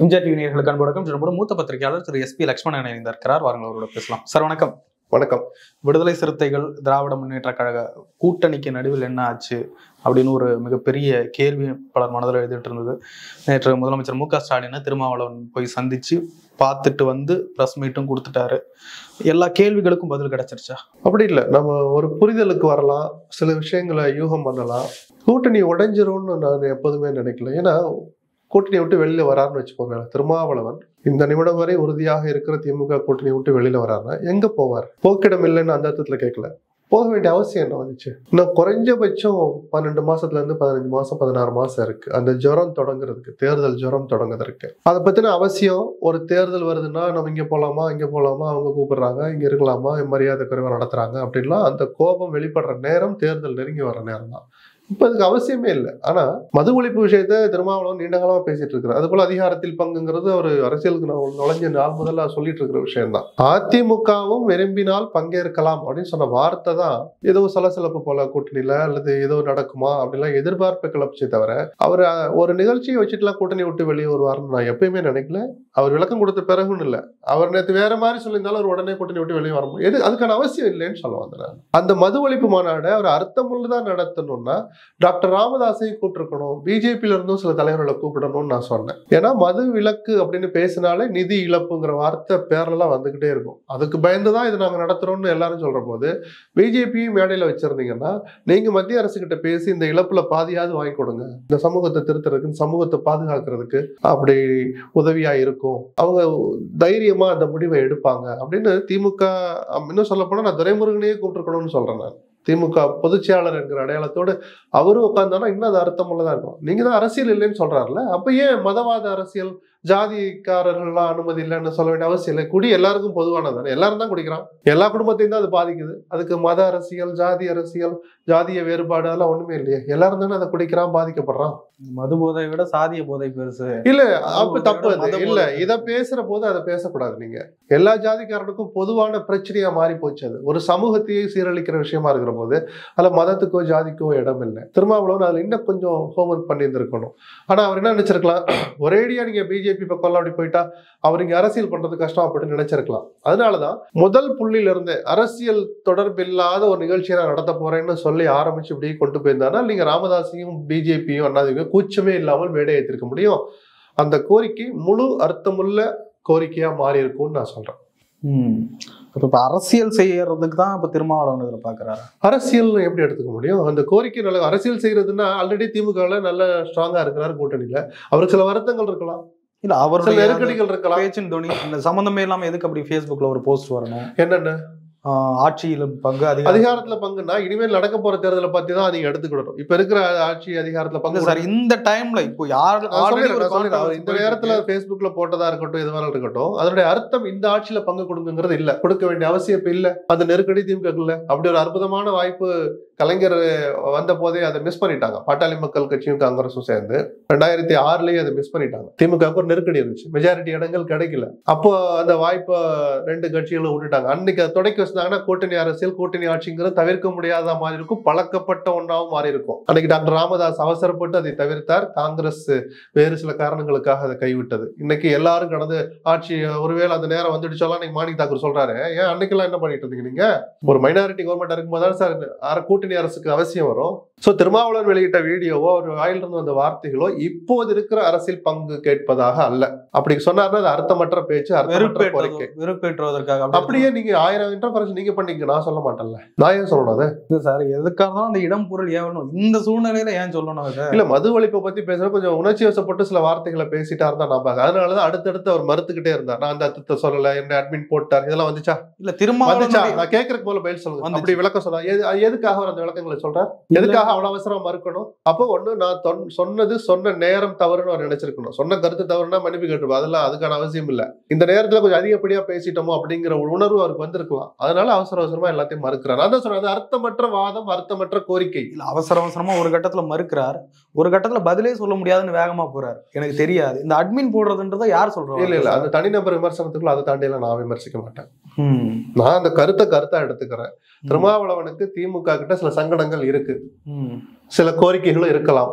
எம்ஜிஆர் யூனியர்களுக்கு அன்பு வணக்கம் நம்மளோட மூத்த பத்திரிகையாளர் திரு எஸ்பி லட்சுமணன் இணைந்திருக்கிறார் வாருங்கள் அவரோட பேசலாம் சார் வணக்கம் வணக்கம் விடுதலை சிறுத்தைகள் திராவிட முன்னேற்ற கழக கூட்டணிக்கு நடுவில் என்ன ஆச்சு அப்படின்னு ஒரு மிகப்பெரிய கேள்வி பலர் மனதில் எழுதிட்டு இருந்தது நேற்று முதலமைச்சர் மு க ஸ்டாலினை திருமாவளவன் போய் சந்திச்சு பார்த்துட்டு வந்து ப்ரெஸ் மீட்டும் கொடுத்துட்டாரு எல்லா கேள்விகளுக்கும் பதில் கிடைச்சிருச்சா அப்படி இல்லை நம்ம ஒரு புரிதலுக்கு வரலாம் சில விஷயங்களை யூகம் பண்ணலாம் கூட்டணி உடைஞ்சிரும்னு நான் எப்போதுமே நினைக்கல ஏன்னா கூட்டணியை விட்டு வெளியில வராருன்னு வச்சுக்கோங்க திருமாவளவன் இந்த நிமிடம் வரை உறுதியாக இருக்கிற திமுக கூட்டணியை விட்டு வெளியில வராருன்னா எங்க போவார் போக்கிடம் இல்லைன்னு அந்த அர்த்தத்துல கேட்கல போக வேண்டிய அவசியம் என்ன வந்துச்சு இன்னும் குறைஞ்சபட்சம் பன்னெண்டு மாசத்துல இருந்து பதினஞ்சு மாசம் பதினாறு மாசம் இருக்கு அந்த ஜுரம் தொடங்குறதுக்கு தேர்தல் ஜுரம் தொடங்குறதுக்கு அதை பத்தின அவசியம் ஒரு தேர்தல் வருதுன்னா நம்ம இங்க போலாமா இங்க போலாமா அவங்க கூப்பிடுறாங்க இங்க இருக்கலாமா மரியாதை குறைவா நடத்துறாங்க அப்படின்லாம் அந்த கோபம் வெளிப்படுற நேரம் தேர்தல் நெருங்கி வர நேரம் தான் இப்ப அதுக்கு அவசியமே இல்லை ஆனா மது ஒழிப்பு விஷயத்த திருமாவளவன் நீண்ட காலமா பேசிட்டு இருக்கிறார் அது போல அதிகாரத்தில் பங்குங்கிறது ஒரு அரசியலுக்கு நான் நுழைஞ்ச நாள் முதல்ல சொல்லிட்டு இருக்கிற விஷயம் தான் அதிமுகவும் விரும்பினால் பங்கேற்கலாம் அப்படின்னு சொன்ன வார்த்தை தான் ஏதோ சலசலப்பு போல கூட்டணியில அல்லது ஏதோ நடக்குமா அப்படிலாம் எதிர்பார்ப்பை கிளப்பிச்சே தவிர அவர் அஹ், ஒரு நிகழ்ச்சியை வச்சுட்டுலாம் கூட்டணி விட்டு வெளியே வருவார்னு நான் எப்பயுமே நினைக்கல அவர் விளக்கம் கொடுத்த பிறகுன்னு இல்லை அவர் நேற்று வேற மாதிரி சொல்லியிருந்தாலும் அவர் உடனே கூட்டணி விட்டு வெளியே வர முடியும் எது அதுக்கான அவசியம் இல்லைன்னு சொல்ல வந்தேன் நான். அந்த மது ஒழிப்பு மாநாடை அவர் அர்த்தமுள்ளதான் நடத்தணும்னா டாக்டர் ராமதாஸையும் கூப்பிட்டுருக்கணும் பிஜேபியில இருந்தும் சில தலைவர்களை கூப்பிடணும்னு நான் சொன்னேன் ஏன்னா மது விலக்கு அப்படின்னு பேசினாலே நிதி இழப்புங்கிற வார்த்தை பேரெல்லாம் வந்துகிட்டே இருக்கும் அதுக்கு பயந்துதான் இதை நாங்க நடத்துறோம்னு எல்லாரும் சொல்ற போது பிஜேபியும் மேடையில வச்சிருந்தீங்கன்னா நீங்க மத்திய அரசு கிட்ட பேசி இந்த இழப்புல பாதியாவது வாங்கி கொடுங்க இந்த சமூகத்தை திருத்துறதுக்கு இந்த சமூகத்தை பாதுகாக்கிறதுக்கு அப்படி உதவியா இருக்கும் அவங்க தைரியமா அந்த முடிவை எடுப்பாங்க அப்படின்னு திமுக இன்னும் சொல்ல போனா நான் துரைமுருகனையே கூப்பிட்டுருக்கணும்னு சொல்றேன் நான் திமுக பொதுச்செயலாளர் என்கிற அடையாளத்தோடு அவரும் உட்கார்ந்தானா இன்னும் அது அர்த்தமுள்ளதா இருக்கும் நீங்க தான் அரசியல் இல்லைன்னு சொல்றாருல அப்ப ஏன் மதவாத அரசியல் ஜாதிக்காரர்கள்லாம் அனுமதி இல்லைன்னு சொல்ல வேண்டிய அவசியம் இல்லை குடி எல்லாருக்கும் பொதுவானது தானே எல்லாரும் தான் குடிக்கிறான் எல்லா குடும்பத்தையும் தான் அது பாதிக்குது அதுக்கு மத அரசியல் ஜாதி அரசியல் ஜாதிய வேறுபாடு அதெல்லாம் ஒண்ணுமே இல்லையே எல்லாரும் தானே அதை குடிக்கிறான் பாதிக்கப்படுறான் மது போதை விட சாதிய போதை பெருசு இல்ல மத அப்ப போதை தப்பு விட அது மத இல்ல போதை. இத பேசுற போது அதை பேசக்கூடாது நீங்க எல்லா ஜாதிக்காரனுக்கும் பொதுவான பிரச்சனையா மாறி போச்சு அது ஒரு சமூகத்தையே சீரழிக்கிற விஷயமா இருக்கிற போது அதுல மதத்துக்கோ ஜாதிக்கோ இடம் இல்லை திருமாவளவன் அதுல இன்னும் கொஞ்சம் ஹோம்ஒர்க் பண்ணியிருந்திருக்கணும் ஆனா அவர் என்ன நினைச்சிருக்கலாம் ஒரேடியா நீங்க பிஜேபி பக்கம் அப்படி போயிட்டா அவர் இங்க அரசியல் பண்றது கஷ்டம் அப்படின்னு நினைச்சிருக்கலாம் அதனாலதான் முதல் புள்ளியில இருந்தே அரசியல் தொடர்பில்லாத ஒரு நிகழ்ச்சியை நான் நடத்த போறேன்னு சொல்லி ஆரம்பிச்சு இப்படி கொண்டு போயிருந்தானா நீங்க ராமதாஸையும் பிஜேபியும் அண்ணாதிமுக கூச்சமே இல்லாமல் மேடை ஏற்றிருக்க முடியும் அந்த கோரிக்கை முழு அர்த்தமுள்ள கோரிக்கையா மாறி இருக்கும்னு நான் சொல்றேன் ம். இப்ப இப்ப அரசியல் செய்யறதுக்கு தான் இப்ப திருமாவளவன் இதுல பாக்குறாரு அரசியல் எப்படி எடுத்துக்க முடியும் அந்த கோரிக்கை நல்ல அரசியல் செய்யறதுன்னா ஆல்ரெடி திமுகவில் நல்ல ஸ்ட்ராங்கா இருக்கிறார் கூட்டணியில அவருக்கு சில வருத்தங்கள் இருக்கலாம் இல்ல சில அவருடைய நெருக்கடிகள் இருக்கலாம் பேச்சின் துணி இந்த சம்பந்தமே இல்லாம எதுக்கு அப்படி Facebookல ஒரு போஸ்ட் வரணும் என்னென்ன ஆஹ் ஆட்சியிலும் பங்கு அதிகாரம் அதிகாரத்துல பங்குன்னா இனிமேல் நடக்க போற தேர்தலை பத்தி தான் நீங்க எடுத்துக்கிடணும் இப்ப இருக்கிற ஆட்சி அதிகாரத்துல இல்ல பங்கு சார் இந்த டைம்ல இப்போ யார் நான் already சொல்லிடுறேன், ஒரு நான் சொல்லிடுறேன். அவர் இந்த controversy நேரத்துல போயிட்டு Facebookல போட்டதா இருக்கட்டும் எதுவாக இருக்கட்டும் அதனுடைய அர்த்தம் இந்த ஆட்சியில பங்கு கொடுக்குங்கிறது இல்ல கொடுக்க வேண்டிய அவசியம் இப்ப இல்ல அந்த நெருக்கடி திமுக இல்ல அப்படி ஒரு அற்புதமான வாய்ப்பு கலைஞர் வந்த போதே அதை மிஸ் பண்ணிட்டாங்க பாட்டாளி மக்கள் கட்சியும் காங்கிரஸும் சேர்ந்து ரெண்டாயிரத்தி ஆறுலயே அதை மிஸ் பண்ணிட்டாங்க திமுகவுக்கு ஒரு நெருக்கடி இருந்துச்சு மெஜாரிட்டி இடங்கள் கிடைக்கல அப்போ அந்த வாய்ப்பை ரெண்டு கட்சிகளும் விட்டுட்டாங்க அன்னைக்கு அதை தொடக்கி வச்சிருந்தாங்கன்னா கூட்டணி அரசியல் கூட்டணி ஆட்சிங்கிறது தவிர்க்க முடியாத மாதிரி இருக்கும் பழக்கப்பட்ட ஒன்றாவும் மாறி இருக்கும் அன்னைக்கு டாக்டர் ராமதாஸ் அவசரப்பட்டு அதை தவிர்த்தார் காங்கிரஸ் வேறு சில காரணங்களுக்காக அதை கைவிட்டது இன்னைக்கு எல்லாரும் கடந்து ஆட்சி ஒருவேளை அந்த நேரம் வந்துட்டு சொல்லலாம் நீங்க மாணிக் தாக்கூர் சொல்றாரு ஏன் அன்னைக்கெல்லாம் என்ன பண்ணிட்டு இருந்தீங்க நீங்க ஒரு மைனாரிட்டி கவர்மெண்ட் இருக்கும்போது தான் சார் அர- கூட்டணி அரசுக்கு அவசியம் வரும் சோ திருமாவளவன் வெளியிட்ட வீடியோவோ ஒரு வாயிலிருந்து வந்த வார்த்தைகளோ இப்போது இருக்கிற அரசியல் பங்கு கேட்பதாக அல்ல அப்படி சொன்னார்னா அது அர்த்தமற்ற பேச்சு அர்த்தமற்ற கோரிக்கை வெறுப்பேற்றுவது- வெறுப்பேற்றுவதற்காக அப்படி அப்படியே நீங்க ஆயிரம் இன்டர்பரன்ஸ் நீங்க பண்ணீங்க நான் சொல்ல மாட்டேன்ல நான் ஏன் சொல்லணும் அதை இருக்கு சார் எதுக்காக இருந்தாலும் அந்த இடம் பொருள் ஏன் வேணும் இந்த சூழ்நிலையில ஏன் சொல்லணும் அதை இல்ல மது ஒழிப்பை பத்தி பேசுற கொஞ்சம் உணர்ச்சி வசப்பட்டு சில வார்த்தைகளை பேசிட்டா இருந்தா நான் பாக்க அதனாலதான் அடுத்தடுத்து அவர் மறுத்துக்கிட்டே இருந்தார் நான் அந்த அர்த்தத்தை சொல்லல என்ன அட்மின் போட்டார் இதெல்லாம் வந்துச்சா இல்ல வந்துச்சா திருமாவளவன் நான் கேட்கறதுக்கு போல பதில் சொல்லுங்க வந்துச்சு. அப்படி விளக்கம் சொல்ல எது எதுக்காக அவர் அந்த விளக்கங்களை சொல்றார் எதுக்காக அவ்வளவு அவசரமா மறுக்கணும் அப்போ ஒண்ணு நான் தொன்- சொன்னது சொன்ன நேரம் தவறுன்னு அவர் நினைச்சிருக்கணும் சொன்ன கருத்து தவறுனா மன்னிப்பு கேட்டுருப்போம் அதெல்லாம் அதுக்கான அவசியம் இல்ல இந்த நேரத்துல கொஞ்சம் அதிகப்படியா பேசிட்டோமோ அப்படிங்கிற ஒரு உணர்வு அவருக்கு வந்திருக்கலாம் அதனால அவசர அவசரமா எல்லாத்தையும் மறுக்கிறார் நான் தான் சொன்னேன் அது அர்த்தமற்ற வாதம் அர்த்தமற்ற கோரிக்கை இல்ல அவசர அவசரமா ஒரு கட்டத்துல மறுக்கிறார் ஒரு கட்டத்துல பதிலே சொல்ல முடியாதுன்னு வேகமா போறாரு எனக்கு தெரியாது இந்த அட்மின் போடுறதுன்றதை யார் சொல்றாங்க இல்ல இல்ல அந்த தனிநபர் விமர்சனத்துக்குள்ள அதை தாண்டி எல்லாம் நான் விமர்சிக்க மாட்டேன் ம், நான் அந்த கருத்தை கருத்தா எடுத்துக்கிறேன் திருமாவளவனுக்கு திமுக கிட்ட சில சங்கடங்கள் இருக்கு ம். சில கோரிக்கைகளும் இருக்கலாம்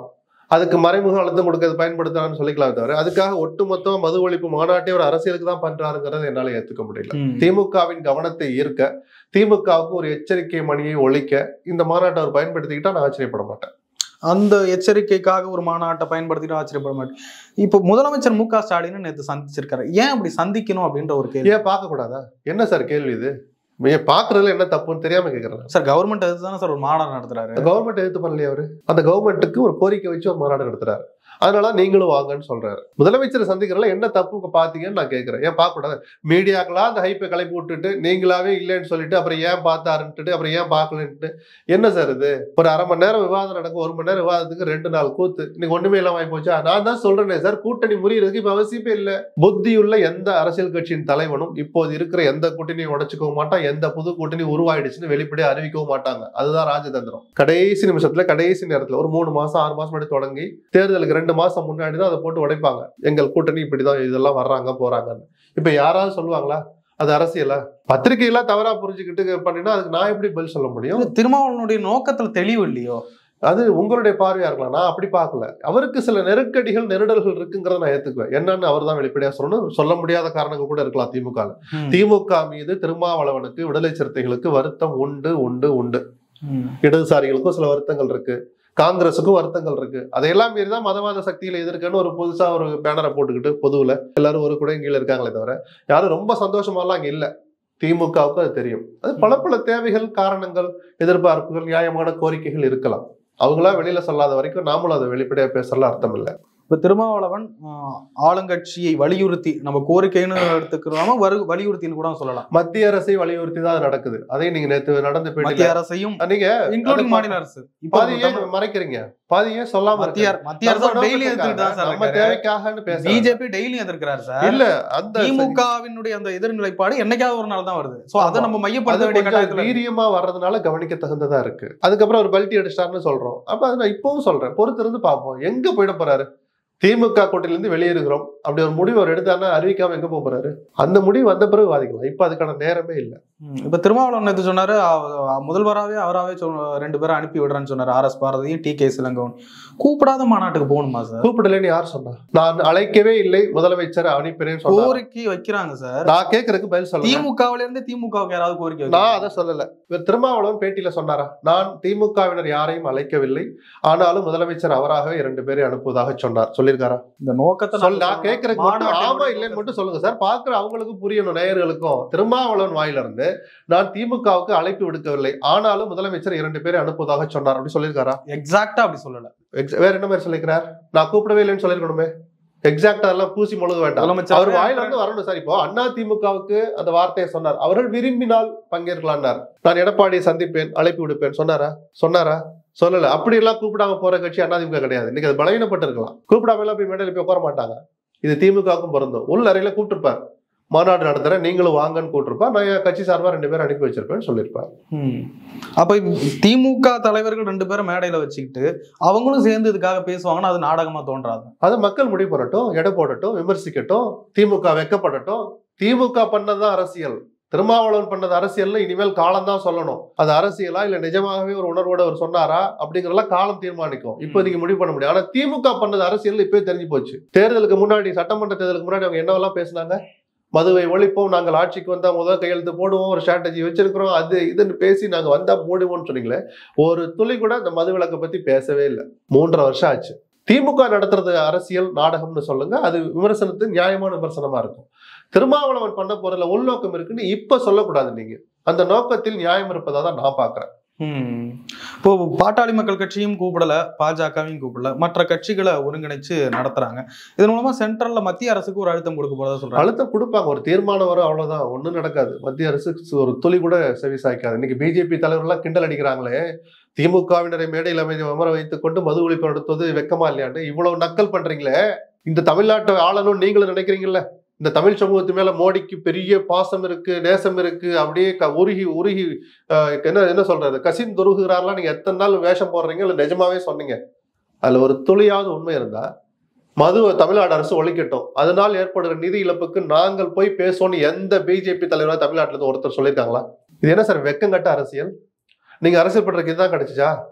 அதுக்கு மறைமுக அழுத்தம் கொடுக்கறது பயன்படுத்தலாம்னு சொல்லிக்கலாம் தவிர அதுக்காக ஒட்டுமொத்தமா மது ஒழிப்பு மாநாட்டே ஒரு அரசியலுக்கு தான் பண்றாருங்கிறத என்னால ஏத்துக்க முடியல ம். திமுகவின் கவனத்தை ஈர்க்க திமுகவுக்கு ஒரு எச்சரிக்கை மணியை ஒழிக்க இந்த மாநாட்டை அவர் பயன்படுத்திக்கிட்டா நான் ஆச்சரியப்பட மாட்டேன் அந்த எச்சரிக்கைக்காக ஒரு மாநாட்டை பயன்படுத்திட்டு ஆச்சரியப்பட மாட்டேன் இப்போ முதலமைச்சர் மு க ஸ்டாலின் நேற்று சந்திச்சிருக்காரு ஏன் அப்படி சந்திக்கணும் அப்படின்ற ஒரு கேள்வி ஏன் பார்க்க கூடாதா என்ன சார் கேள்வி இது ஏன் பாக்குறதுல என்ன தப்புன்னு தெரியாம கேக்குறேன் சார் கவர்மெண்ட் எதிர்த்து தானே சார் ஒரு மாநாடு நடத்துறாரு கவர்மெண்ட் எதிர்த்து பண்ணலையே அவரு அந்த கவர்மெண்ட்டுக்கு ஒரு கோரிக்கை வச்சு ஒரு மாநாடு நடத்துறாரு அதனால நீங்களும் வாங்கன்னு சொல்றாரு முதலமைச்சரை சந்திக்கிறதுல என்ன தப்பு பாத்தீங்கன்னு நான் கேட்கிறேன் ஏன் பார்க்க கூடாது மீடியாக்களா அந்த ஹைப்பை கிளப்பி விட்டுட்டு நீங்களாவே இல்லைன்னு சொல்லிட்டு அப்புறம் ஏன் பார்த்தாருன்ட்டு அப்புறம் ஏன் பார்க்கலன்ட்டு என்ன சார் இது ஒரு அரை மணி நேரம் விவாதம் நடக்கும் ஒரு மணி நேரம் விவாதத்துக்கு ரெண்டு நாள் கூத்து இன்னைக்கு ஒண்ணுமே இல்லாம ஆகி போச்சா நான் தான் சொல்றேனே சார் கூட்டணி முறியறதுக்கு இப்ப அவசியமே இல்ல புத்தியுள்ள எந்த அரசியல் கட்சியின் தலைவனும் இப்போது இருக்கிற எந்த கூட்டணியும் உடைச்சுக்கவும் மாட்டான் எந்த புது கூட்டணி உருவாயிடுச்சுன்னு வெளிப்படையா அறிவிக்கவும் மாட்டாங்க அதுதான் ராஜதந்திரம் கடைசி நிமிஷத்துல கடைசி நேரத்துல ஒரு மூணு மாசம் ஆறு மாசம் முன்னாடி தொடங்கி தேர்தலுக்கு ரெண்டு மாசம் முன்னாடி தான் அதை போட்டு உடைப்பாங்க எங்கள் கூட்டணி இப்படிதான் இதெல்லாம் வர்றாங்க போறாங்கன்னு இப்ப யாராவது சொல்லுவாங்களா அது அரசியலா பத்திரிகையெல்லாம் தவறா புரிஞ்சுக்கிட்டு பண்ணினா அதுக்கு நான் எப்படி பதில் சொல்ல முடியும் திருமாவளவனுடைய நோக்கத்துல தெளிவு இல்லையோ அது உங்களுடைய பார்வையா இருக்கலாம் நான் அப்படி பார்க்கல அவருக்கு சில நெருக்கடிகள் நெருடல்கள் இருக்குங்கிறத நான் ஏத்துக்குவேன் என்னன்னு அவர் தான் வெளிப்படையா சொல்லணும் சொல்ல முடியாத காரணங்கள் கூட இருக்கலாம் திமுக ல. ம். திமுக மீது திருமாவளவனுக்கு விடுதலை சிறுத்தைகளுக்கு வருத்தம் உண்டு உண்டு உண்டு ம். இடதுசாரிகளுக்கும் சில வருத்தங்கள் இருக்கு காங்கிரஸுக்கும் வருத்தங்கள் இருக்கு அதையெல்லாம் மீறி தான் மதவாத சக்தியில எதிர்க்கன்னு ஒரு புதுசா ஒரு பேனரை போட்டுக்கிட்டு பொதுவுல எல்லாரும் ஒரு கூட கீழே இருக்காங்களே தவிர யாரும் ரொம்ப சந்தோஷமாலாம் அங்க இல்ல திமுகவுக்கு அது தெரியும் அது பல பல தேவைகள் காரணங்கள் எதிர்பார்ப்புகள் நியாயமான கோரிக்கைகள் இருக்கலாம் அவங்களா வெளியில சொல்லாத வரைக்கும் நாமளும் அதை வெளிப்படையா பேசலாம் அர்த்தம் இல்லை இப்ப திருமாவளவன் ஆஹ், ஆளுங்கட்சியை வலியுறுத்தி நம்ம கோரிக்கைன்னு எடுத்துக்கிறோமோ வரு வலியுறுத்தின்னு கூட சொல்லலாம் மத்திய அரசை வலியுறுத்தி தான் அது நடக்குது அதையும் நீங்க நேத்து நடந்த மத்திய பேட்டியில அரசையும் நீங்க இன்க்ளூடிங் அது மாநில அரசு இப்போ பாதி ஏன் தமிழ் மறைக்கிறீங்க பாதி ஏன் சொல்லாம மத்திய இருக்கீங்க? மத்திய அரசு நம்ம டெய்லி எதிர்த்துட்டு தான் சார் நம்ம இருக்காரு. தேவைக்காகன்னு பேச பிஜேபி டெய்லி எதிர்க்கிறாரு சார் இல்ல அந்த திமுகவினுடைய அந்த எதிர்நிலைப்பாடு என்னைக்காவது ஒரு நாள் தான் வருது சோ அதை ஆமா. நம்ம அது மையப்படுத்த வேண்டிய கொஞ்சம் கட்டாயத்துல இருக்கு. வீரியமா வர்றதுனால கவனிக்க தகுந்ததா இருக்கு அதுக்கப்புறம் ஒரு பல்ட்டி அடிச்சிட்டாருன்னு சொல்றோம் அப்ப அது நான் இப்பவும் சொல்றேன் பொறுத்து இருந்து பார்ப்போம் எங்க போயிட போறாரு திமுக கூட்டில இருந்து வெளியேறுகிறோம் அப்படி ஒரு முடிவு அவர் எடுத்தாருன்னா அறிவிக்காம எங்க போக போறாரு அந்த முடிவு வந்த பிறகு வாதிக்கலாம் இப்ப அதுக்கான நேரமே இல்ல ம். இப்ப திருமாவளவன் நேத்து சொன்னாரு அவ- அவ- முதல்வராவே அவராவே சொன்ன- ரெண்டு பேரும் அனுப்பி விடுறேன்னு சொன்னாரு ஆர் எஸ் பாரதியும் டி கே சிலங்கவன் கூப்பிடாத மாநாட்டுக்கு போகணுமா சார் கூப்பிடலன்னு யார் சொன்னா நான் அழைக்கவே இல்லை முதலமைச்சர் அனுப்பினேன்னு சொன்னார் கோரிக்கை வைக்கிறாங்க சார் நான் கேட்கறதுக்கு பதில் சொல்லுங்க திமுகவுல இருந்து திமுகவுக்கு யாராவது கோரிக்கை நான் வைக்கிறாங்க? அதை சொல்லல இவர் திருமாவளவன் பேட்டியில சொன்னாரா நான் திமுகவினர் யாரையும் அழைக்கவில்லை ஆனாலும் முதலமைச்சர் அவராகவே இரண்டு பேரை அனுப்புவதாக சொன்னார் சொல்லியிருக்காரா இந்த நோக்கத்தை சொல் நான் கேட்கறதுக்கு மட்டும் மாநாட்டினுடைய ஆமா இல்லைன்னு மட்டும் சொல்லுங்க சார் பாக்குற அவங்களுக்கு புரியணும் நேயர்களுக்கும் திருமாவளவன் வாயில இருந்து நான் திமுகவுக்கு அழைப்பு விடுக்கவில்லை ஆனாலும் முதலமைச்சர் இரண்டு பேரை அனுப்புவதாக சொன்னார் அப்படி சொல்லியிருக்காரா எக்ஸாக்டா அப்படி சொல்லல Ex- வேற என்ன மாதிரி சொல்லியிருக்கிறார் நான் கூப்பிடவே இல்லைன்னு சொல்லிருக்கணுமே எக்ஸாக்டா எல்லாம் பூசி முழுக வேண்டாம் முதலமைச்சர் அவர் வாயில இருந்து வரணும் சார் இப்போ அண்ணா திமுகவுக்கு அந்த வார்த்தையை சொன்னார் அவர்கள் விரும்பினால் பங்கேற்கலாம்னார் நான் எடப்பாடியை சந்திப்பேன் அழைப்பு விடுப்பேன் சொன்னாரா சொன்னாரா சொல்லல அப்படி எல்லாம் கூப்பிடாம போற கட்சி அண்ணா திமுக கிடையாது இன்னைக்கு அது பலவீனப்பட்டு இருக்கலாம் கூப்பிடாம எல்லாம் போய் மேடையில் போய் உட்கார மாட்டாங்க இது திமுகவுக்கும் பொருந்தும் உள் அறையில கூப்பிட்டுருப்பார் மாநாடு நடத்துறேன் நீங்களும் வாங்கன்னு கூப்பிட்டுருப்பார் நான் என் கட்சி சார்பா ரெண்டு பேரும் அனுப்பி வச்சிருப்பேன்னு சொல்லியிருப்பார் ம். அப்ப திமுக தலைவர்கள் ரெண்டு பேரும் மேடையில வச்சுக்கிட்டு அவங்களும் சேர்ந்து இதுக்காக பேசுவாங்கன்னா அது நாடகமா தோன்றாது அதை மக்கள் முடிவு பண்ணட்டும் எடை போடட்டும் விமர்சிக்கட்டும் திமுக வெக்கப்படட்டும் திமுக பண்ணதுதான் அரசியல் திருமாவளவன் பண்ணது அரசியல்னு இனிமேல் காலம் தான் சொல்லணும் அது அரசியலா இல்ல நிஜமாகவே ஒரு உணர்வோட அவர் சொன்னாரா அப்படிங்கறதெல்லாம் காலம் தீர்மானிக்கும் இப்போதைக்கு முடிவு பண்ண முடியும் ஆனா திமுக பண்ணது அரசியல் இப்பவே தெரிஞ்சு போச்சு தேர்தலுக்கு முன்னாடி சட்டமன்ற தேர்தலுக்கு முன்னாடி அவங்க என்னவெல்லாம் பேசினாங்க மதுவை ஒழிப்போம் நாங்கள் ஆட்சிக்கு வந்தா முதல் கையெழுத்து போடுவோம் ஒரு ஸ்ட்ராட்டஜி வச்சிருக்கிறோம் அது இதுன்னு பேசி நாங்க வந்தா போடுவோம்னு சொன்னீங்களே ஒரு துளி கூட இந்த மது விலக்கை பத்தி பேசவே இல்லை மூன்றரை வருஷம் ஆச்சு திமுக நடத்துறது அரசியல் நாடகம்னு சொல்லுங்க அது விமர்சனத்து நியாயமான விமர்சனமா இருக்கும் திருமாவளவன் பண்ண போறதுல உள்நோக்கம் இருக்குன்னு இப்ப சொல்லக்கூடாது நீங்க அந்த நோக்கத்தில் நியாயம் இருப்பதா தான் நான் பாக்குறேன் ம். இப்போ பாட்டாளி மக்கள் கட்சியும் கூப்பிடல பாஜகவையும் கூப்பிடல மற்ற கட்சிகளை ஒருங்கிணைச்சு நடத்துறாங்க இதன் மூலமா சென்ட்ரல்ல மத்திய அரசுக்கு ஒரு அழுத்தம் கொடுக்க போறதா சொல்றாங்க அழுத்தம் கொடுப்பாங்க ஒரு தீர்மானம் வரும் அவ்வளவுதான் ஒண்ணும் நடக்காது மத்திய அரசு ஒரு துளி கூட செவி சாய்க்காது இன்னைக்கு பிஜேபி தலைவர்கள்லாம் கிண்டல் அடிக்கிறாங்களே திமுகவினரை மேடையில் அமைதி அமர வைத்துக் கொண்டு மது ஒழிப்பு நடத்துவது வெக்கமா இல்லையாண்டு இவ்வளவு நக்கல் பண்றீங்களே இந்த தமிழ்நாட்டை ஆளணும்னு நீங்களும் நினைக்கிறீங்கல்ல இந்த தமிழ் சமூகத்து மேல மோடிக்கு பெரிய பாசம் இருக்கு நேசம் இருக்கு அப்படியே க- உருகி உருகி ஆஹ், என்ன என்ன சொல்றது கசின் துருகுறாரெல்லாம் நீங்க எத்தனை நாள் வேஷம் போடுறீங்க இல்ல நிஜமாவே சொன்னீங்க அதுல ஒரு துளியாவது உண்மை இருந்தா மதுவை தமிழ்நாடு அரசு ஒழிக்கட்டும் அதனால் ஏற்படுகிற நிதி இழப்புக்கு நாங்கள் போய் பேசுவோம்னு எந்த பிஜேபி தலைவரா தமிழ்நாட்டுல இருந்து ஒருத்தர் சொல்லியிருக்காங்களா இது என்ன சார் வெக்கங்கட்ட அரசியல் நீங்க அரசியல் பண்றதுக்கு இதுதான் கிடைச்சிச்சா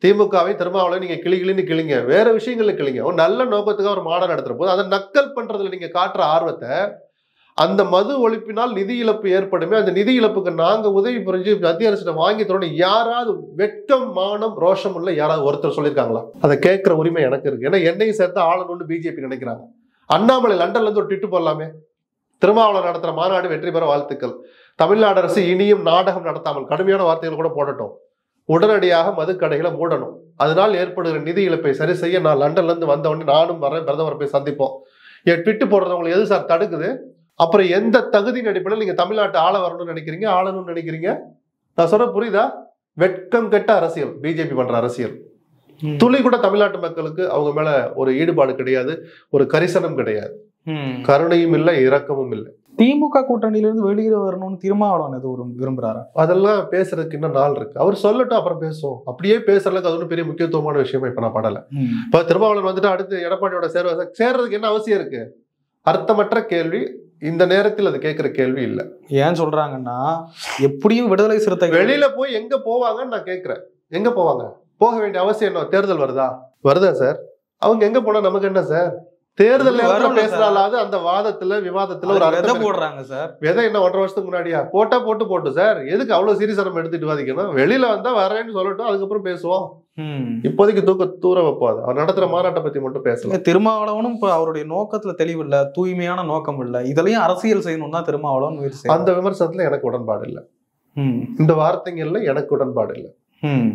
திமுகவை திருமாவளவன் நீங்க கிளி கிளின்னு கிளிங்க வேற விஷயங்கள்ல கிளிங்க ஒரு நல்ல நோக்கத்துக்கு ஒரு மாடம் நடத்துற போது அதை நக்கல் பண்றதுல நீங்க காட்டுற ஆர்வத்தை அந்த மது ஒழிப்பினால் நிதி இழப்பு ஏற்படுமே அந்த நிதி இழப்புக்கு நாங்க உதவி புரிஞ்சு மத்திய அரசிடம் வாங்கி தரோம் யாராவது வெட்கம் மானம் ரோஷம் உள்ள யாராவது ஒருத்தர் சொல்லியிருக்காங்களா அதை கேட்கிற உரிமை எனக்கு இருக்கு ஏன்னா என்னையும் சேர்த்து ஆளணும்னு பிஜேபி நினைக்கிறாங்க அண்ணாமலை லண்டன்ல இருந்து ஒரு ட்விட்டு போடலாமே திருமாவளவன் நடத்துற மாநாடு வெற்றி பெற வாழ்த்துக்கள் தமிழ்நாடு அரசு இனியும் நாடகம் நடத்தாமல் கடுமையான வார்த்தைகள் கூட போடட்டும் உடனடியாக மதுக்கடைகளை மூடணும் அதனால் ஏற்படுகிற நிதி இழப்பை சரி செய்ய நான் லண்டன்ல இருந்து வந்த உடனே நானும் வரேன் பிரதமரை போய் சந்திப்போம் என் ட்விட்டு போடுறது உங்களுக்கு எது சார் தடுக்குது அப்புறம் எந்த தகுதியின் அடிப்படையில் நீங்க தமிழ்நாட்டை ஆள வரணும்னு நினைக்கிறீங்க ஆளணும்னு நினைக்கிறீங்க நான் சொல்ற புரியுதா வெட்கம் கெட்ட அரசியல் பிஜேபி பண்ற அரசியல் ம். துளி கூட தமிழ்நாட்டு மக்களுக்கு அவங்க மேல ஒரு ஈடுபாடு கிடையாது ஒரு கரிசனம் கிடையாது ம். கருணையும் இல்லை இரக்கமும் இல்லை திமுக கூட்டணியிலிருந்து வெளியே வரணும்னு திருமாவளவன் எதுவும் விரும்- விரும்புறாரா அதெல்லாம் பேசுறதுக்கு இன்னும் நாள் இருக்கு அவர் சொல்லட்டும் அப்புறம் பேசுவோம் அப்படியே பேசுறதுக்கு அது ஒன்றும் பெரிய முக்கியத்துவமான விஷயமா இப்ப நான் படல ம். இப்ப திருமாவளவன் வந்துட்டு அடுத்து எடப்பாடியோட சேர்வ சேர்றதுக்கு என்ன அவசியம் இருக்கு அர்த்தமற்ற கேள்வி இந்த நேரத்தில் அது கேட்கிற கேள்வி இல்ல ஏன் சொல்றாங்கன்னா எப்படியும் விடுதலை சிறுத்தைகள் வெளியில போய் எங்க போவாங்கன்னு நான் கேட்கிறேன் எங்க போவாங்க போக வேண்டிய அவசியம் என்ன தேர்தல் வருதா வருதா சார் அவங்க எங்க போனா நமக்கு என்ன சார் தேர்தல் இல்ல, வரும்ல சார். பேசினாலாவது அந்த வாதத்துல விவாதத்துல ஒரு அதுக்கு விதை அர்த்தம் இருக்கு. போடுறாங்க சார் விதை என்ன ஒன்றரை வருஷத்துக்கு முன்னாடியா போட்டா போட்டு போட்டு சார் எதுக்கு அவ்வளவு சீரியஸா நம்ம எடுத்துட்டு வாதிக்கணும் வெளியில வந்தா வரேன்னு சொல்லட்டும் அதுக்கப்புறம் பேசுவோம் ம். இப்போதைக்கு தூக்க தூர வைப்பாது அவர் நடத்துற மாநாட்டை பத்தி மட்டும் பேசலாம் இல்ல, திருமாவளவனும் இப்ப அவருடைய நோக்கத்துல தெளிவு இல்ல தூய்மையான நோக்கம் இல்ல இதுலயும் அரசியல் செய்யணும் தான் திருமாவளவன் முயற்சி செய்யறாரு. அந்த விமர்சனத்துல எனக்கு உடன்பாடு இல்லை ம். இந்த வார்த்தைங்கள்ல எனக்கு உடன்பாடு இல்லை ம்.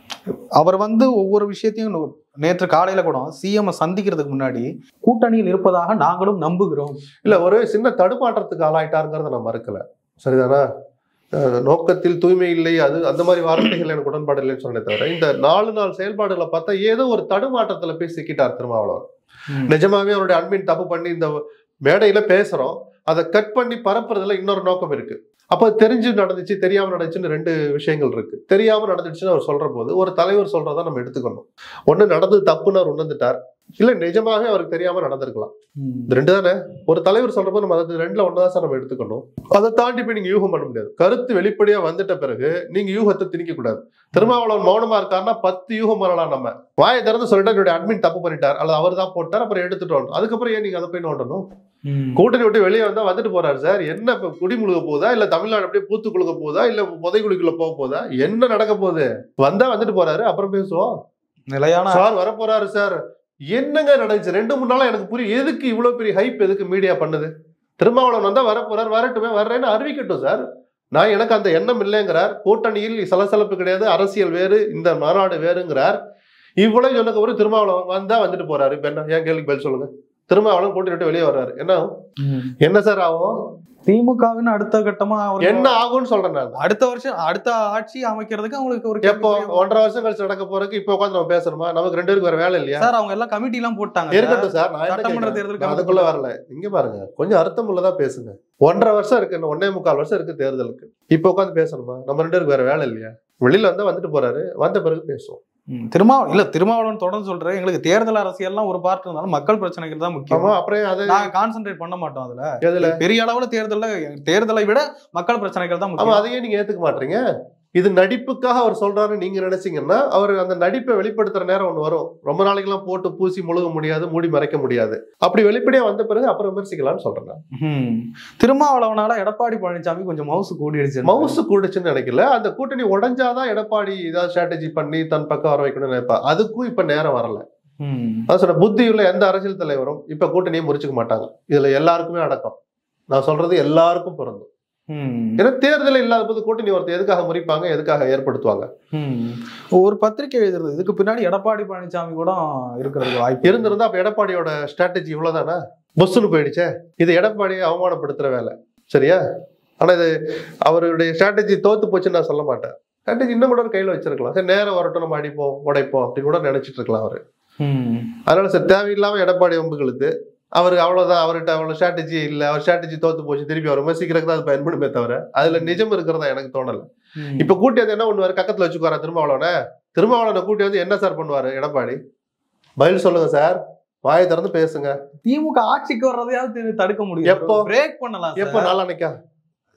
அவர் வந்து ஒவ்வொரு விஷயத்தையும் நு- நேற்று காலையில கூட சிஎம் சந்திக்கிறதுக்கு முன்னாடி கூட்டணியில் இருப்பதாக நாங்களும் நம்புகிறோம் இல்ல ஒரு சின்ன தடுமாற்றத்துக்கு ஆளாயிட்டாருங்கிறத நான் மறுக்கல சரிதானா அஹ் நோக்கத்தில் தூய்மை இல்லை அது அந்த மாதிரி வார்த்தைகள் எனக்கு உடன்பாடு இல்லைன்னு சொன்னே தவிர இந்த நாலு நாள் செயல்பாடுகளை பார்த்தா ஏதோ ஒரு தடுமாற்றத்துல போய் சிக்கிட்டார் திருமாவளவன் ம். நிஜமாவே அவருடைய அன்பின் தப்பு பண்ணி இந்த மேடையில பேசுறோம் அதை கட் பண்ணி பரப்புறதுல இன்னொரு நோக்கம் இருக்கு அப்ப தெரிஞ்சு நடந்துச்சு தெரியாம நடந்துச்சுன்னு ரெண்டு விஷயங்கள் இருக்கு தெரியாம நடந்துச்சுன்னு அவர் சொல்ற போது ஒரு தலைவர் சொல்றதை நம்ம எடுத்துக்கணும் ஒண்ணு நடந்தது தப்புன்னு அவர் உணர்ந்துட்டார் இல்ல நிஜமாவே அவருக்கு தெரியாம நடந்திருக்கலாம் ம். இது ரெண்டு தானே ஒரு தலைவர் சொல்றப்போ நம்ம அது ரெண்டுல ஒண்ணுதான் சார் நம்ம எடுத்துக்கணும் அதை தாண்டி போய் நீங்க யூகம் பண்ண முடியாது கருத்து வெளிப்படையா வந்துட்ட பிறகு நீங்க யூகத்தை திணிக்க கூடாது திருமாவளவன் மௌனமா இருக்காருன்னா பத்து யூகம் பண்ணலாம் நம்ம வாயை திறந்து சொல்லிட்டு என்னுடைய அட்மின் தப்பு பண்ணிட்டார் அல்லது அவர் தான் போட்டார் அப்புறம் எடுத்துட்டோம் அதுக்கப்புறம் ஏன் நீங்க அதை போய் நோண்டணும் ம். கூட்டணி விட்டு வெளியே வந்தா வந்துட்டு போறாரு சார் என்ன இப்ப குடி முழுக போதா இல்ல தமிழ்நாடு அப்படியே பூத்து குழுக போதா இல்ல புதைக்குழிக்குள்ள போக போதா என்ன நடக்க போகுது வந்தா வந்துட்டு போறாரு அப்புறம் பேசுவோம் நிலையான சார் வரப்போறாரு சார் என்னங்க நடந்துச்சு ரெண்டு மூணு நாளா எனக்கு புரியும் எதுக்கு இவ்வளவு பெரிய ஹைப் எதுக்கு மீடியா பண்ணுது திருமாவளவன் வந்தா வரப்போறாரு வரட்டுமே வர்றேன்னு அறிவிக்கட்டும் சார் நான் எனக்கு அந்த எண்ணம் இல்லைங்கிறார் கூட்டணியில் சலசலப்பு கிடையாது அரசியல் வேறு இந்த மாநாடு வேறுங்கிறார் இவ்வளவு சொன்னதுக்கு ஒரு திருமாவளவன் வந்தா வந்துட்டு போறாரு இப்ப என்ன என் கேள்விக்கு பதில் சொல்லுங்க திருமாவளவன் கூட்டணி விட்டு வெளியே வர்றாரு என்ன ஆகும்? ம். என்ன சார் ஆகும் திமுகவின் அடுத்த கட்டமா அவர் என்ன ஆகும்னு சொல்றேன் நான் அடுத்த வருஷம் அடுத்த ஆட்சி அமைக்கிறதுக்கு அவங்களுக்கு ஒரு எப்போ கேள்விக்குரிய- ஒன்றரை வருஷம் கழிச்சு நடக்க போறதுக்கு இப்ப உட்காந்து நம்ம பேசணுமா நமக்கு ரெண்டு பேருக்கு வேற வேலை இல்லையா சார் அவங்க எல்லாம் கமிட்டி எல்லாம் போட்டாங்க சார். இருக்கட்டும் சார் நான் என்ன சட்டமன்ற கேட்கிறேன்? தேர்தலுக்கு நான் அதுக்குள்ள வரல இங்க பாருங்க கொஞ்சம் அர்த்தம் உள்ளதா பேசுங்க ஒன்றரை வருஷம் இருக்கு இன்னும் ஒன்னே முக்கால் வருஷம் இருக்கு தேர்தலுக்கு இப்ப உட்காந்து பேசணுமா நம்ம ரெண்டு பேருக்கு வேற வேலை இல்லையா வெளியில வந்தா வந்துட்டு போறாரு வந்த பிறகு பேசுவோம் ம். திருமாவ இல்ல திருமாவளவன் தொடர்ந்து சொல்றேன் எங்களுக்கு தேர்தல் அரசியல்லாம் ஒரு பார்ட் இருந்தாலும் மக்கள் பிரச்சனைகள் தான் முக்கியம் ஆமா அப்புறம் அது நாங்க கான்சென்ட்ரேட் பண்ண மாட்டோம் அதுல எதுல பெரிய அளவுல தேர்தல்ல தேர்தலை விட மக்கள் பிரச்சனைகள் தான் ஆமா முக்கியம் அதையே நீங்க ஏத்துக்க மாட்டீங்க இது நடிப்புக்காக அவர் சொல்றாருன்னு நீங்க நினைச்சீங்கன்னா அவர் அந்த நடிப்பை வெளிப்படுத்துற நேரம் ஒண்ணு வரும் ரொம்ப நாளைக்கெல்லாம் போட்டு பூசி முழுக முடியாது மூடி மறைக்க முடியாது அப்படி வெளிப்படையா வந்த பிறகு அப்புறம் விமர்சிக்கலாம்னு சொல்றேன் நான். ம். திருமாவளவனால எடப்பாடி பழனிசாமி கொஞ்சம் மவுசு கூடிடுச்சு மவுசு கூடுச்சுன்னு நினைக்கல அந்த கூட்டணி உடைஞ்சாதான் எடப்பாடி ஏதாவது ஸ்ட்ராட்டஜி பண்ணி தன் பக்கம் வர வைக்கணும்னு நினைப்பா அதுக்கும் இப்ப நேரம் வரல ம். அதான் சொல்ற புத்தியுள்ள எந்த அரசியல் தலைவரும் இப்ப கூட்டணியை முறிச்சுக்க மாட்டாங்க இதுல எல்லாருக்குமே அடக்கம் நான் சொல்றது எல்லாருக்கும் பொருந்தும் ம். ஏன்னா தேர்தல் இல்லாத போது கூட்டணி ஒருத்தர் எதுக்காக முறிப்பாங்க எதுக்காக ஏற்படுத்துவாங்க ம். ஒரு பத்திரிகை எழுதுறது இதுக்கு பின்னாடி எடப்பாடி பழனிசாமி கூட இருக்கிறதுக்கு வாய்ப்பு இருக்கு. இருந்திருந்தா அப்ப எடப்பாடியோட ஸ்ட்ராட்டஜி இவ்வளவுதானா பொஸ்ஸுன்னு போயிடுச்சே இது எடப்பாடியை அவமானப்படுத்துற வேலை சரியா ஆனா இது அவருடைய ஸ்ட்ராட்டஜி தோத்து போச்சுன்னு நான் சொல்ல மாட்டேன் ஸ்ட்ராட்டஜி இன்னும் கூட ஒரு கையில வச்சிருக்கலாம் சரி நேரம் வரட்டும் நம்ம அடிப்போம் உடைப்போம் அப்படின்னு கூட நினைச்சிட்டு இருக்கலாம் அவரு ம். அதனால சார் தேவையில்லாம எடப்பாடி வம்புகளுக்கு அவர் அவ்வளவுதான் அவர்கிட்ட அவ்வளவு ஸ்ட்ராட்டஜி இல்ல அவர் ஸ்ட்ராட்டஜி தோத்து போச்சு திருப்பி அவர் விமர்சிக்கிறதுக்கு தான் அது பயன்படுமே தவிர அதுல நிஜம் இருக்கிறதா எனக்கு தோணல ம். இப்ப கூட்டி வந்து என்ன பண்ணுவாரு கக்கத்துல வச்சுக்குவாரா திருமாவளவனை திருமாவளவனை கூட்டி வந்து என்ன சார் பண்ணுவாரு எடப்பாடி பதில் சொல்லுங்க சார் வாயை திறந்து பேசுங்க திமுக ஆட்சிக்கு வர்றதையாவது தி- தடுக்க முடியும் எப்போ? பிரேக் பண்ணலாம் எப்ப சார். நாளானைக்கா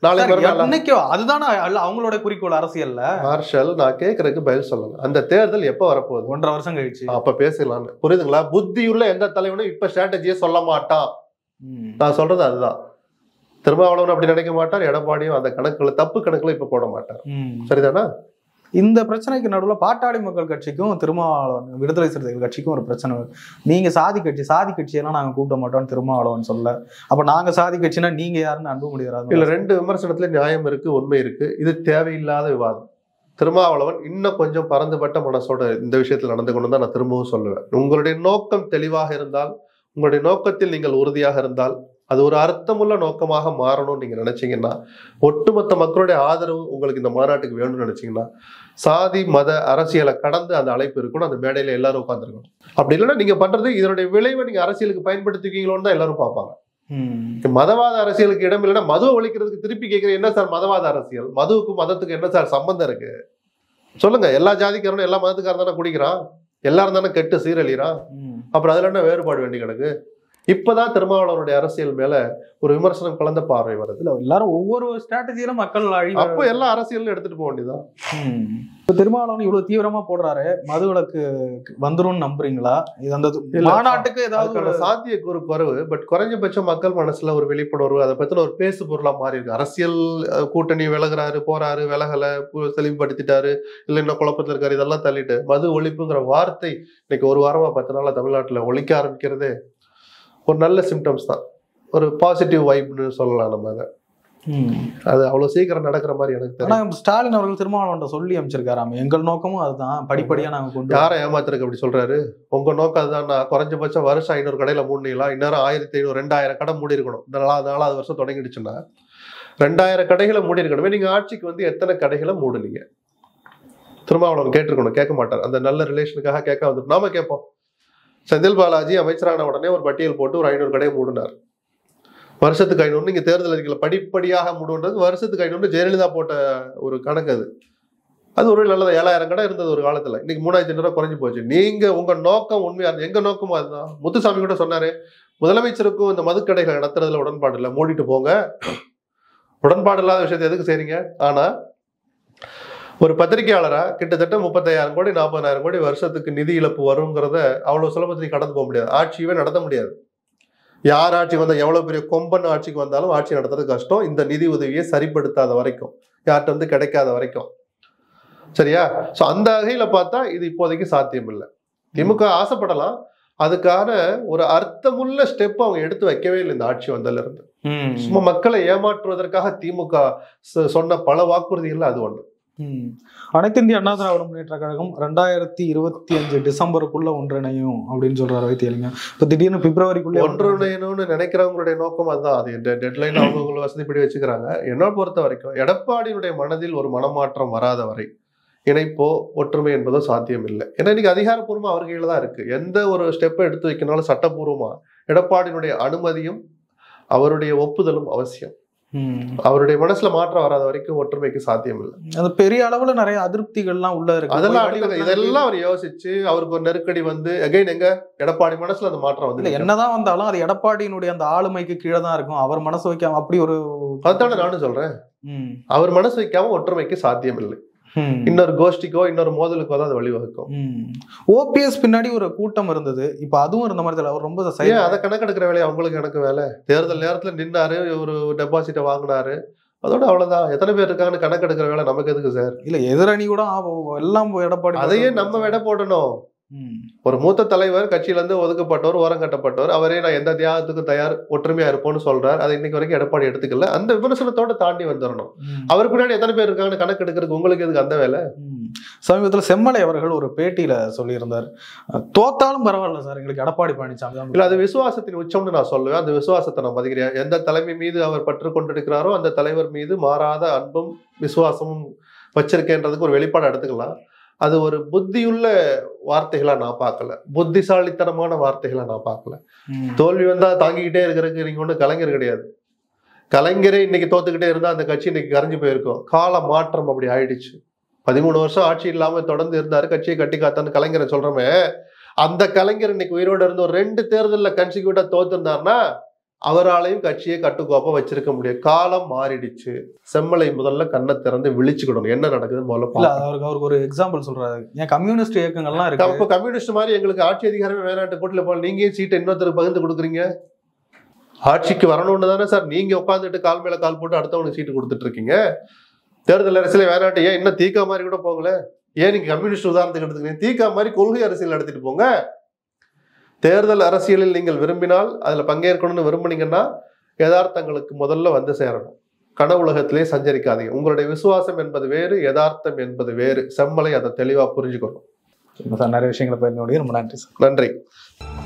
நாளைக்கு சார், மறுநாள் என்னைக்கோ அதுதானே அல்ல அவங்களோட குறிக்கோள் அரசியல்ல மார்ஷல் நான் கேட்கறதுக்கு பதில் சொல்லணும் அந்த தேர்தல் எப்ப வரப்போகுது ஒன்றரை வருஷம் கழிச்சு அப்ப பேசலாம்னு புரியுதுங்களா புத்தியுள்ள எந்த தலைவனும் இப்ப ஸ்ட்ராட்டஜியே சொல்ல மாட்டான் ம். நான் சொல்றது அதுதான் திருமாவளவன் அப்படி நினைக்க மாட்டார் எடப்பாடியும் அந்த கணக்குல தப்பு கணக்குல இப்ப போட மாட்டார் ம். சரிதானா இந்த பிரச்சனைக்கு நடுவுல பாட்டாளி மக்கள் கட்சிக்கும் திருமாவளவன் விடுதலை சிறுத்தைகள் கட்சிக்கும் ஒரு பிரச்சனை வருது. நீங்க சாதி கட்சி சாதி கட்சியெல்லாம் நாங்க கூப்பிட மாட்டோம்னு திருமாவளவன் சொல்ல அப்ப நாங்க சாதி கட்சினா நீங்க யாருன்னு அன்பு இல்ல முடியாது ரெண்டு விமர்சனத்துல நியாயம் இருக்கு உண்மை இருக்கு இது தேவையில்லாத விவாதம் திருமாவளவன் இன்னும் கொஞ்சம் பறந்துபட்ட மனசோட இந்த விஷயத்தில் நடந்து கொண்டு தான் நான் திரும்பவும் சொல்லுவேன் உங்களுடைய நோக்கம் தெளிவாக இருந்தால் உங்களுடைய நோக்கத்தில் நீங்கள் உறுதியாக இருந்தால் அது ஒரு அர்த்தமுள்ள நோக்கமாக மாறணும்னு நீங்க நினைச்சீங்கன்னா ஒட்டுமொத்த மக்களுடைய ஆதரவு உங்களுக்கு இந்த மாநாட்டுக்கு வேணும்னு நினைச்சீங்கன்னா சாதி மத அரசியலை கடந்து அந்த அழைப்பு இருக்கணும் அந்த மேடையில எல்லாரும் உட்காந்துருக்கணும் அப்படி இல்லைன்னா நீங்க பண்றது இதனுடைய விளைவை நீங்க அரசியலுக்கு பயன்படுத்திக்கீங்களோன்னு தான் எல்லாரும் பார்ப்பாங்க மதவாத அரசியலுக்கு இடம் இல்லைன்னா மதுவை ஒழிக்கிறதுக்கு திருப்பி கேட்கிறேன் என்ன சார் மதவாத அரசியல் மதுவுக்கும் மதத்துக்கு என்ன சார் சம்பந்தம் இருக்கு சொல்லுங்க எல்லா ஜாதிக்காரனும் எல்லா மதத்துக்காரன் தானே குடிக்கிறான் எல்லாரும் தானே கெட்டு சீரழிறான் அப்புறம் அதுல என்ன வேறுபாடு வேண்டி கிடக்கு இப்பதான் திருமாவளவனுடைய அரசியல் மேல ஒரு விமர்சனம் கலந்த பார்வை வருது இல்ல எல்லாரும் ஒவ்வொரு ஸ்ட்ராட்டஜியிலும் மக்கள் அழிவு அப்போ எல்லா அரசியலும் எடுத்துட்டு போக வேண்டியதான் ம். இப்ப திருமாவளவன் இவ்வளவு தீவிரமா போடுறாரு மது விலக்கு வந்துரும்னு நம்புறீங்களா இது அந்த இல்ல. மாநாட்டுக்கு ஏதாவது ஒரு அதுக்கான சாத்தியக்கூறு குறைவு பட் குறைஞ்சபட்சம் மக்கள் மனசுல ஒரு விழிப்புணர்வு அதை பத்தின ஒரு பேசு பொருளா மாறி இருக்கு அரசியல் அஹ், கூட்டணி விலகுறாரு போறாரு விலகல பு- தெளிவுபடுத்திட்டாரு இல்ல இன்னும் குழப்பத்துல இருக்காரு இதெல்லாம் தள்ளிட்டு மது ஒழிப்புங்கிற வார்த்தை இன்னைக்கு ஒரு வாரமா பத்து நாளா தமிழ்நாட்டுல ஒழிக்க ஆரம்பிக்கிறதே ஒரு நல்ல சிம்டம்ஸ் தான் ஒரு பாசிட்டிவ் வைப்னு சொல்லலாம் நம்ம அதை ம். அது அவ்வளவு சீக்கிரம் நடக்கிற மாதிரி எனக்கு ஆனா தெரியும் ஸ்டாலின் அவர்கள் திருமாவளவன் சொல்லி அமைச்சிருக்காராம் எங்கள் நோக்கமும் அதுதான் படிப்படியா நாங்க கொண்டு யாரை ஏமாத்துறதுக்கு அப்படி சொல்றாரு உங்க நோக்கம் அதுதான் குறைஞ்சபட்சம் வருஷம் ஐநூறு கடையில மூடலாம் இந்நேரம் ஆயிரத்தி ஐநூறு ரெண்டாயிரம் கடை மூடி இருக்கணும் இந்த நாலா- நாலாவது வருஷம் தொடங்கிடுச்சுன்னா ரெண்டாயிரம் கடைகளை மூடி இருக்கணுமே நீங்க ஆட்சிக்கு வந்து எத்தனை கடைகளை மூடுனீங்க திருமாவளவன் கேட்டிருக்கணும் கேட்க மாட்டார் அந்த நல்ல ரிலேஷனுக்காக கேட்க வந்துட்டு நாம கேட்போம் செந்தில் பாலாஜி அமைச்சரான உடனே ஒரு பட்டியல் போட்டு ஒரு ஐநூறு கடையை மூடினார் வருஷத்துக்கு ஐநூறு நீங்க தேர்தல் அறிக்கையில படிப்படியாக மூடுன்றது வருஷத்துக்கு ஐநூறு ஜெயலலிதா போட்ட ஒரு கணக்கு அது அது ஒரு நல்லது ஏழாயிரம் கடை இருந்தது ஒரு காலத்துல இன்னைக்கு மூணாயிரத்தி ஐநூறு குறைஞ்சு போச்சு நீங்க உங்க நோக்கம் உண்மையா இருந்து- எங்க நோக்கமும் அதுதான் முத்துசாமி கூட சொன்னாரு முதலமைச்சருக்கும் இந்த மதுக்கடைகளை நடத்துறதுல உடன்பாடு இல்லை மூடிட்டு போங்க உடன்பாடு இல்லாத விஷயத்தை எதுக்கு செய்றீங்க ஆனா ஒரு பத்திரிகையாளரா கிட்டத்தட்ட முப்பத்தாயிரம் கோடி நாற்பதாயிரம் கோடி வருஷத்துக்கு நிதி இழப்பு வருங்கிறத அவ்வளவு சுலபத்தில் கடந்து போக முடியாது ஆட்சியவே நடத்த முடியாது யார் ஆட்சி வந்தா எவ்வளவு பெரிய கொம்பன் ஆட்சிக்கு வந்தாலும் ஆட்சி நடத்துறது கஷ்டம் இந்த நிதி உதவியை சரிப்படுத்தாத வரைக்கும் யார்கிட்ட வந்து கிடைக்காத வரைக்கும் சரியா சோ அந்த வகையில பார்த்தா இது இப்போதைக்கு சாத்தியம் இல்லை திமுக ஆசைப்படலாம் அதுக்கான ஒரு அர்த்தமுள்ள ஸ்டெப் அவங்க எடுத்து வைக்கவே இல்லை இந்த ஆட்சி வந்ததுல இருந்து ம். சும்மா மக்களை ஏமாற்றுவதற்காக திமுக சொ- சொன்ன பல வாக்குறுதிகள்ல அது ஒண்ணு ம். அனைத்து இந்திய அண்ணா திராவிட முன்னேற்ற கழகம் ரெண்டாயிரத்தி இருபத்தி அஞ்சு டிசம்பருக்குள்ள ஒன்றிணையும் அப்படின்னு சொல்றாரு வைத்தியலிங்க இப்ப திடீர்னு பிப்ரவரிக்குள்ளே ஒன்றிணையணும்னு நினைக்கிறவங்களுடைய நோக்கம் அதுதான் அது டெட்லைன் அவங்கவுங்க வசதிப்படி வச்சுக்கிறாங்க என்ன பொறுத்த வரைக்கும் எடப்பாடியினுடைய மனதில் ஒரு மனமாற்றம் வராத வரை இணைப்போ ஒற்றுமை என்பதோ சாத்தியம் இல்லை ஏன்னா இன்னைக்கு அதிகாரப்பூர்வமா அவர் கையில தான் இருக்கு எந்த ஒரு ஸ்டெப்பை எடுத்து வைக்கனாலும் சட்டப்பூர்வமா எடப்பாடியினுடைய அனுமதியும் அவருடைய ஒப்புதலும் அவசியம் ம். அவருடைய மனசுல மாற்றம் வராத வரைக்கும் ஒற்றுமைக்கு சாத்தியம் இல்லை அது பெரிய அளவுல நிறைய அதிருப்திகள்லாம் உள்ள இருக்கு அதெல்லாம் போய் அடுத்தது. வழிகாட்டுனா இதெல்லாம் அவர் யோசிச்சு அவருக்கு ஒரு நெருக்கடி வந்து எகைன் எங்க எடப்பாடி மனசுல அந்த மாற்றம் இல்ல வந்து என்னதான் வந்தாலும் அது எடப்பாடியினுடைய அந்த ஆளுமைக்கு கீழே தான் இருக்கும் அவர் மனசு வைக்காம அப்படி ஒரு அதுதானே நானும் சொல்றேன் ம். அவர் மனசு வைக்காம ஒற்றுமைக்கு சாத்தியம் இல்லை ம். இன்னொரு கோஷ்டிக்கோ இன்னொரு மோதலுக்கோ தான் அது வழிவகுக்கும் ஓபிஎஸ் பின்னாடி ஒரு கூட்டம் இருந்தது இப்ப அதுவும் இருந்த மாதிரி தெரியல அவர் ரொம்ப ஏன் silent- அதை கணக்கெடுக்கிற வேலையை அவங்களுக்கு எனக்கு வேலை தேர்தல் நேரத்துல நின்னாரு ஒரு டெபாசிட்டை வாங்கினாரு அதோட அவ்வளவுதான் எத்தனை பேர் இருக்காங்கன்னு கணக்கெடுக்கிற வேலை நமக்கு எதுக்கு சார் இல்ல எதிரணி கூட ஆ, எல்லாம் எடப்பாடி அதையே நம்ம விட போடணும் ம். ஒரு மூத்த தலைவர் கட்சியில இருந்து ஒதுக்கப்பட்டவர் ஓரம் கட்டப்பட்டவர் அவரே நான் எந்த தியாகத்துக்கும் தயார் ஒற்றுமையா இருப்போம்னு சொல்றார் அதை இன்னைக்கு வரைக்கும் எடப்பாடி எடுத்துக்கல அந்த விமர்சனத்தோட தாண்டி வந்துடணும் ம். அவருக்கு முன்னாடி எத்தனை பேர் இருக்காங்கன்னு கணக்கு எடுக்கிறதுக்கு உங்களுக்கு எதுக்கு அந்த வேலை ம். சமீபத்துல செம்மலை அவர்கள் ஒரு பேட்டியில சொல்லியிருந்தார் தோத்தாலும் பரவாயில்ல சார் எங்களுக்கு எடப்பாடி பழனிசாமி தான் இல்ல அது விசுவாசத்தின் உச்சம்னு நான் சொல்லுவேன் அந்த விசுவாசத்தை நான் மதிக்கிறேன் எந்த தலைமை மீது அவர் பற்று கொண்டிருக்கிறாரோ அந்த தலைவர் மீது மாறாத அன்பும் விசுவாசமும் வச்சிருக்கேன்றதுக்கு ஒரு வெளிப்பாடு எடுத்துக்கலாம் அது ஒரு புத்தியுள்ள வார்த்தைகளா நான் பார்க்கல புத்திசாலித்தனமான வார்த்தைகளா நான் பார்க்கல ம். தோல்வி வந்தா தாங்கிக்கிட்டே இருக்கிறதுக்கு நீங்க ஒன்றும் கலைஞர் கிடையாது கலைஞரே இன்னைக்கு தோத்துக்கிட்டே இருந்தா அந்த கட்சி இன்னைக்கு கரைஞ்சு போயிருக்கும் கால மாற்றம் அப்படி ஆயிடுச்சு பதிமூணு வருஷம் ஆட்சி இல்லாம தொடர்ந்து இருந்தாரு கட்சியை கட்டி காத்தான்னு கலைஞரை சொல்றோமே அந்த கலைஞர் இன்னைக்கு உயிரோட இருந்து ஒரு ரெண்டு தேர்தல்ல கன்சிக்யூட்டா தோத்துருந்தாருன்னா அவராலையும் கட்சியை கட்டுக்கோப்பா வச்சிருக்க முடியும் காலம் மாறிடுச்சு செம்மலை முதல்ல கண்ணை திறந்து விழிச்சுக்கிடணும் என்ன நடக்குதுன்னு முதல்ல இல்ல பார்க்கணும். அவருக்கு அவருக்கு ஒரு எக்ஸாம்பிள் சொல்றாரு ஏன் கம்யூனிஸ்ட் இயக்கங்கள்லாம் இருக்கு அப்ப கம்யூனிஸ்ட் மாதிரி எங்களுக்கு ஆட்சி அதிகாரமே வேணாட்டு கூட்டில போல நீங்க ஏன் சீட்டை இன்னொருத்தருக்கு பகிர்ந்து கொடுக்குறீங்க ஆட்சிக்கு வரணும்னு தானே சார் நீங்க உட்காந்துட்டு கால் மேல கால் போட்டு அடுத்தவனுக்கு சீட்டு கொடுத்துட்டு இருக்கீங்க தேர்தல் அரசியல வேணாட்டு ஏன் இன்னும் தீக்கா மாதிரி கூட போங்களேன் ஏன் நீங்க கம்யூனிஸ்ட் உதாரணத்துக்கு எடுத்துக்கிறீங்க தீக்கா மாதிரி கொள்கை அரசியல் நடத்திட்டு போங்க தேர்தல் அரசியலில் நீங்கள் விரும்பினால் அதுல பங்கேற்கணும்னு விரும்புனீங்கன்னா யதார்த்தங்களுக்கு முதல்ல வந்து சேரணும் கனவுலகத்திலே சஞ்சரிக்காதீங்க உங்களுடைய விசுவாசம் என்பது வேறு யதார்த்தம் என்பது வேறு செம்மலை அதை தெளிவா புரிஞ்சுக்கணும் சார் நிறைய விஷயங்களை பகிர்ந்து முடியும் ரொம்ப நன்றி சார் நன்றி